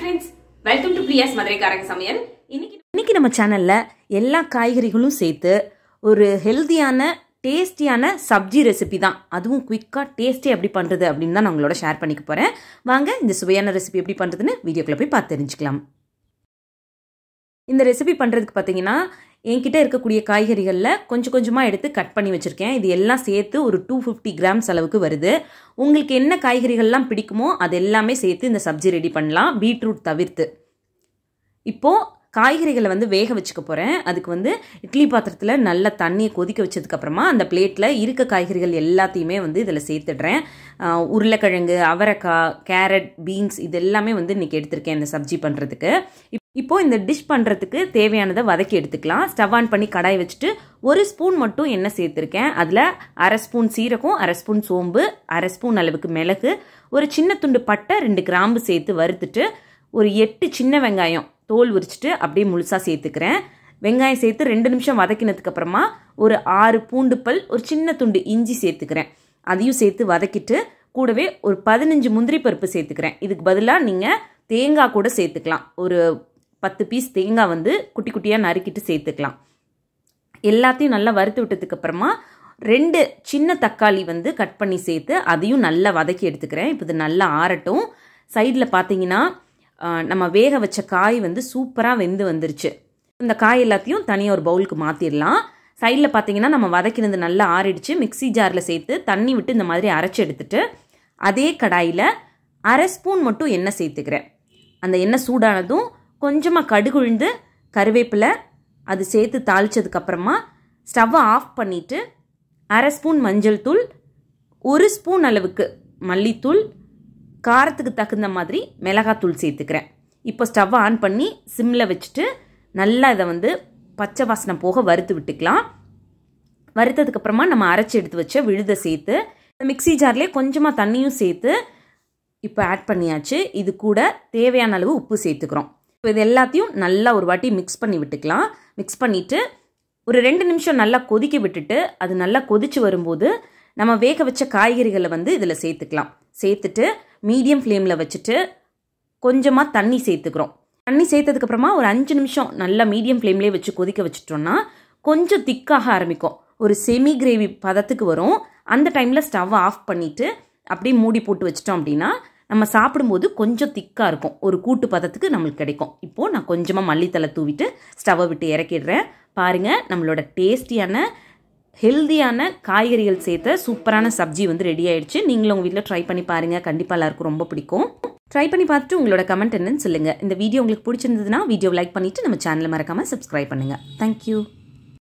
friends welcome to Priya's மதுரைக்காரங்க சமையல் இன்னைக்கு இன்னைக்கு நம்ம சேனல்ல எல்லா காய்கறிகளும் சேர்த்து ஒரு ஹெல்தியான டேஸ்டியான சப்ஜி ரெசிபி தான் அதுவும் குயிக்காக டேஸ்டி எப்படி பண்ணுறது அப்படின்னு தான் நான் உங்களோட ஷேர் பண்ணிக்க போகிறேன் வாங்க இந்த சுவையான ரெசிபி எப்படி பண்ணுறதுன்னு வீடியோக்குள்ளே போய் பார்த்து தெரிஞ்சுக்கலாம் இந்த ரெசிபி பண்ணுறதுக்கு பார்த்தீங்கன்னா என்கிட்ட இருக்கக்கூடிய காய்கறிகளில் கொஞ்சம் கொஞ்சமாக எடுத்து கட் பண்ணி வச்சுருக்கேன் இது எல்லாம் சேர்த்து ஒரு டூ ஃபிஃப்டி கிராம்ஸ் அளவுக்கு வருது உங்களுக்கு என்ன காய்கறிகள்லாம் பிடிக்குமோ அது எல்லாமே சேர்த்து இந்த சப்ஜி ரெடி பண்ணலாம் பீட்ரூட் தவிர்த்து இப்போது காய்கறிகளை வந்து வேக வச்சுக்க போகிறேன் அதுக்கு வந்து இட்லி பாத்திரத்தில் நல்ல தண்ணியை கொதிக்க வச்சதுக்கப்புறமா அந்த பிளேட்டில் இருக்க காய்கறிகள் எல்லாத்தையுமே வந்து இதில் சேர்த்துடுறேன் ஆஹ் உருளைக்கிழங்கு அவரைக்காய் கேரட் பீன்ஸ் இது எல்லாமே வந்து இன்றைக்கி எடுத்திருக்கேன் இந்த சப்ஜி பண்ணுறதுக்கு இப்போ இந்த டிஷ் பண்ணுறதுக்கு தேவையானதை வதக்கி எடுத்துக்கலாம் ஸ்டவ் ஆன் பண்ணி கடாய் வச்சுட்டு ஒரு ஸ்பூன் மட்டும் எண்ணெய் சேர்த்துருக்கேன் அதில் அரை ஸ்பூன் சீரகம் அரை ஸ்பூன் சோம்பு அரை ஸ்பூன் அளவுக்கு மிளகு ஒரு சின்ன துண்டு பட்டை ரெண்டு கிராம்பு சேர்த்து வறுத்துட்டு ஒரு எட்டு சின்ன வெங்காயம் தோல் உரிச்சிட்டு அப்படியே முழுசாக சேர்த்துக்கிறேன் வெங்காயம் சேர்த்து ரெண்டு நிமிஷம் வதக்கினதுக்கு அப்புறமா ஒரு ஆறு பூண்டு பல் ஒரு சின்ன துண்டு இஞ்சி சேர்த்துக்கிறேன் அதையும் சேர்த்து வதக்கிட்டு கூடவே ஒரு பதினஞ்சு முந்திரி பருப்பு சேர்த்துக்கிறேன் இதுக்கு பதிலாக நீங்கள் தேங்காய் கூட சேர்த்துக்கலாம் ஒரு பத்து பீஸ் தேங்காய் வந்து குட்டி குட்டியாக நறுக்கிட்டு சேர்த்துக்கலாம் எல்லாத்தையும் நல்லா வறுத்து விட்டதுக்கு அப்புறமா ரெண்டு சின்ன தக்காளி வந்து கட் பண்ணி சேர்த்து அதையும் நல்லா வதக்கி எடுத்துக்கிறேன் இப்போ இது நல்லா ஆறட்டும் சைடில் பார்த்தீங்கன்னா ஆஹ், நம்ம வேக வச்ச காய் வந்து சூப்பராக வெந்து வந்துருச்சு இந்த காய் எல்லாத்தையும் தனியாக ஒரு பவுலுக்கு மாற்றிடலாம் சைடில் பார்த்தீங்கன்னா நம்ம வதக்கினது நல்லா ஆறிடுச்சு மிக்ஸி ஜாரில் சேர்த்து தண்ணி விட்டு இந்த மாதிரி அரைச்சி எடுத்துட்டு அதே கடாயில் அரை ஸ்பூன் மட்டும் எண்ணெய் சேர்த்துக்கிறேன் அந்த எண்ணெய் சூடானதும் கொஞ்சமாக கடுகுழுந்து கருவேப்பிலை அது சேர்த்து தாளிச்சதுக்கப்புறமா ஸ்டவ்வை ஆஃப் பண்ணிவிட்டு அரை ஸ்பூன் மஞ்சள் தூள் ஒரு ஸ்பூன் அளவுக்கு மல்லித்தூள் காரத்துக்கு தகுந்த மாதிரி மிளகாத்தூள் சேர்த்துக்கிறேன் இப்போ ஸ்டவ்வை ஆன் பண்ணி சிம்மில் வச்சுட்டு நல்லா இதை வந்து பச்சை வாசனை போக வறுத்து விட்டுக்கலாம் வறுத்ததுக்கப்புறமா நம்ம அரைச்சி எடுத்து வச்ச விழுதை சேர்த்து மிக்ஸி ஜார்லேயே கொஞ்சமாக தண்ணியும் சேர்த்து இப்போ ஆட் பண்ணியாச்சு இது கூட தேவையான அளவு உப்பு சேர்த்துக்கிறோம் இப்போ இது எல்லாத்தையும் நல்லா ஒரு வாட்டி மிக்ஸ் பண்ணி விட்டுக்கலாம் மிக்ஸ் பண்ணிவிட்டு ஒரு ரெண்டு நிமிஷம் நல்லா கொதிக்க விட்டுட்டு அது நல்லா கொதிச்சு வரும்போது நம்ம வேக வச்ச காய்கறிகளை வந்து இதில் சேர்த்துக்கலாம் சேர்த்துட்டு மீடியம் ஃப்ளேமில் வச்சுட்டு கொஞ்சமாக தண்ணி சேர்த்துக்கிறோம் தண்ணி சேர்த்ததுக்கப்புறமா ஒரு அஞ்சு நிமிஷம் நல்லா மீடியம் ஃப்ளேம்லேயே வச்சு கொதிக்க வச்சுட்டோம்னா கொஞ்சம் திக்காக ஆரம்பிக்கும் ஒரு செமி கிரேவி பதத்துக்கு வரும் அந்த டைமில் ஸ்டவ் ஆஃப் பண்ணிவிட்டு அப்படியே மூடி போட்டு வச்சிட்டோம் அப்படின்னா நம்ம சாப்பிடும்போது கொஞ்சம் திக்காக இருக்கும் ஒரு கூட்டு பதத்துக்கு நம்மளுக்கு கிடைக்கும் இப்போது நான் கொஞ்சமாக மல்லித்தலை தூவிட்டு ஸ்டவ்வை விட்டு இறக்கிடுறேன் பாருங்கள் நம்மளோட டேஸ்டியான ஹெல்தியான காய்கறிகள் சேர்த்த சூப்பரான சப்ஜி வந்து ரெடி ஆயிடுச்சு நீங்களும் உங்கள் வீட்டில் ட்ரை பண்ணி பாருங்கள் கண்டிப்பாக எல்லாருக்கும் ரொம்ப பிடிக்கும் ட்ரை பண்ணி பார்த்துட்டு உங்களோட கமெண்ட் என்னன்னு சொல்லுங்கள் இந்த வீடியோ உங்களுக்கு பிடிச்சிருந்ததுன்னா வீடியோ லைக் பண்ணிவிட்டு நம்ம சேனலை மறக்காமல் சப்ஸ்கிரைப் பண்ணுங்கள் தேங்க்யூ